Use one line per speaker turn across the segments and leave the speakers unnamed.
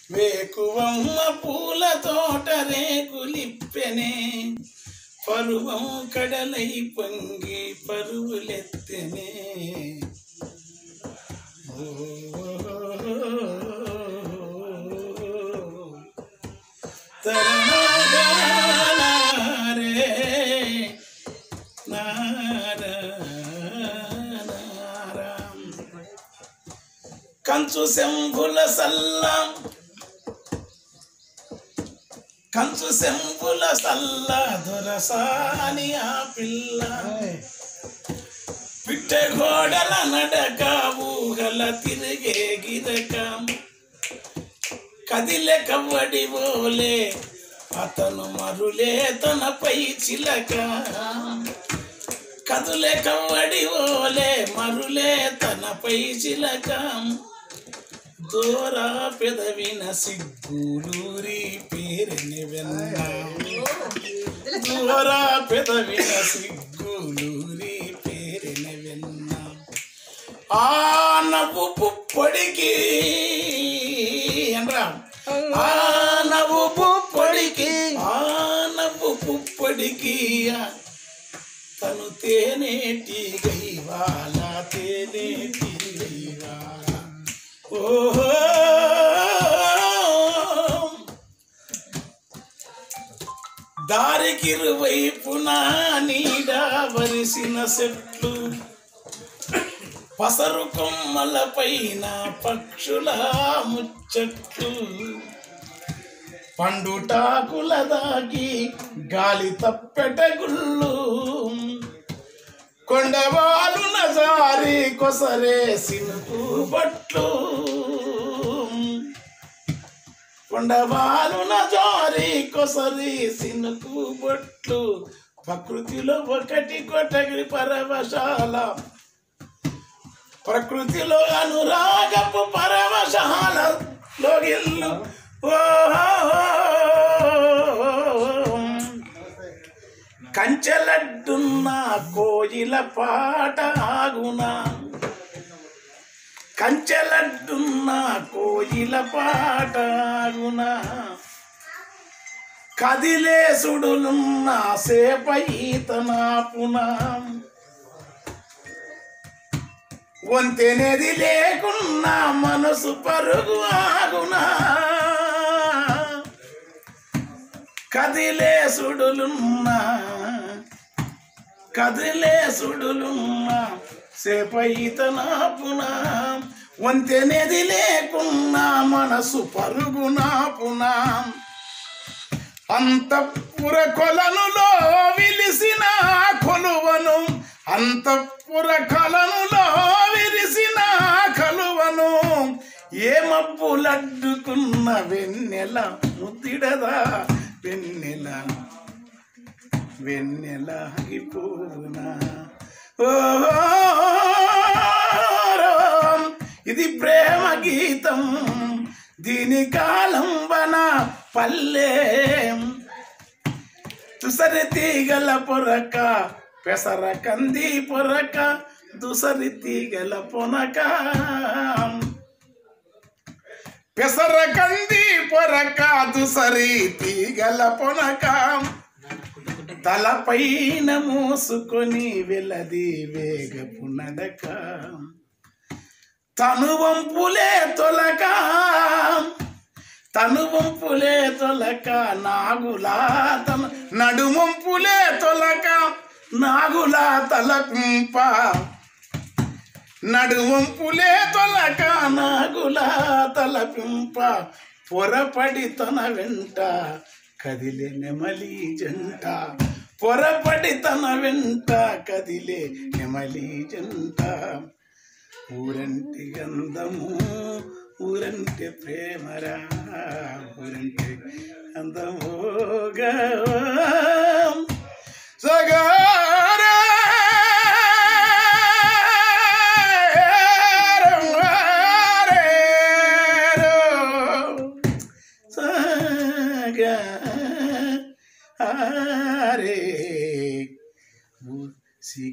వేకువమ్మ పూల తోట రేకులిప్పెనే పరువం కడలై పొంగి పరువులెత్తెనే తరణగానారే నారాం. కంచు శంభుల సల్లం కంచు శంభుల సల్ల దొరసాని ఆ పిల్ల పిట్టె గోడల నడక ఊగల తిరిగే గిరకం కదిలే కవ్వడి ఓలే అతను మరులే తనపై చిలక కదులే కవ్వడి ఓలే మరులే తనపై చిలక దూరా పెదవిన సిగ్గులూరి పేరుని వెన్నా దూరా పెదవిన సిగ్గులూరి పేరుని వెన్నా ఆ నవ్వు పుప్పొడికి అనరా ఆ నవ్వు పుప్పొడికి ఆ నవ్వు పుప్పొడికి తను తేనేటి గైవాల తేనేటి గైవాల ఓహో దారికిరువైపున నీడ వరిసిన చెట్లు పసరు కొమ్మల పైన పక్షుల ముచ్చట్లు పండుటాకుల దాగి గాలి తప్పెట గుళ్ళు కొండవాలున జారి కొసరే సినుకు బట్లు కొండవాలున జారి కొసరి సినుకు బట్లు ప్రకృతిలో ఒకటి కొట్టగిరి పరవశాల ప్రకృతిలో అనురాగపు పరవశాల లోగిల్లు కంచెలడ్డున్న కోయిల పాట ఆగునా కంచెలడ్డున్న కోయిల పాట ఆగునా కదిలేసుడులున్న సేపైతనాపునా వంతెనది లేకున్నా మనసు పరుగు ఆగునా కదిలేసుడులున్నా కదిలేసుడులున్నా సేపైతనాపునా వంతెనది లేకున్నా మనసు పరుగునాపునా అంతఃపుర కొలనులో విలిసిన కొలువను అంతఃపుర కొలనులో విరిసిన కలువను ఏ మబ్బులడ్డుకున్న వెన్నెల ముద్దిడదా వెన్నెల వెన్నెల ఆగిపోవునా ఓ ఇది ప్రేమ గీతం దీని కాలంబన పల్లె తుసరి తీగల పొరక పెసర కంది పొరక దుసరి తీగల పొనక పెసర కంది పొరక దుసరి తీగల పొనక తలపైన మోసుకొని వెలది వేగపు నడక తను వంపులే తొలక తను వంపులే తొలక నాగులా తన నడుమంపులే తొలక నాగులా తలకుంప నడుమంపులే తొలక నాగులా తలపింప పొరపడి తన వెంట కదిలే నెమలి జంట పొరపడి తన వెంట కదిలే నెమలి జంట ఊరంటి గంధము ఊరంటే ప్రేమరా ఊరంటే అందమోగా సగారా సగా ఆరే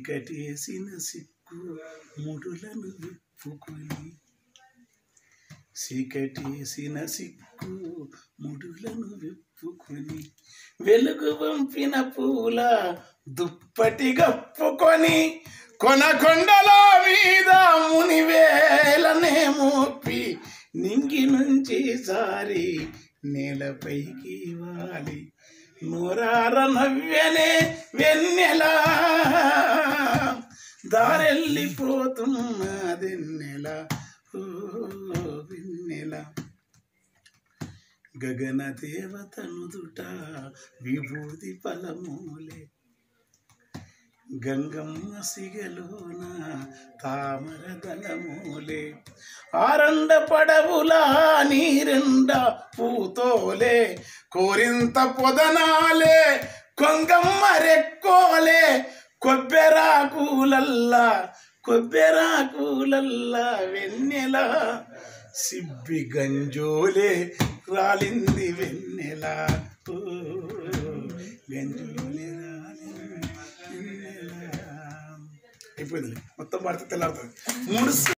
చీకటేసిన సిక్కు ముడులను విప్పుకొని చీకటేసిన సిక్కు ముడులను విప్పుకొని వెలుగు వంపిన పూల దుప్పటి గప్పుకొని కొనకొండల మీద మునివేలనే మోపి నింగి నుంచి సారి నేలపైకి వాలి నూరార నవ్వెనే వెన్నెలా దారెళ్ళిపోతున్నదెన్నెల ఓ వెన్నెల గగన దేవతనుదుట విభూతి ఫలమూలే గంగమ్మ సిగలోన తామర దళమూలే ఆరండ పడవుల నీరెండ పూతోలే కోరింత పొదనాలే కొంగమ్మ రెక్కోలే కొబ్బెరాకులల్లా కొబ్బెరాకులల్లా వెన్నెల సిబ్బి గంజోలే రాలింది వెన్నెల ఓ, గంజోలే రాలింది వెన్నెల అయిపోయింది మొత్తం పడితే తెల్లారుతుంది మూడు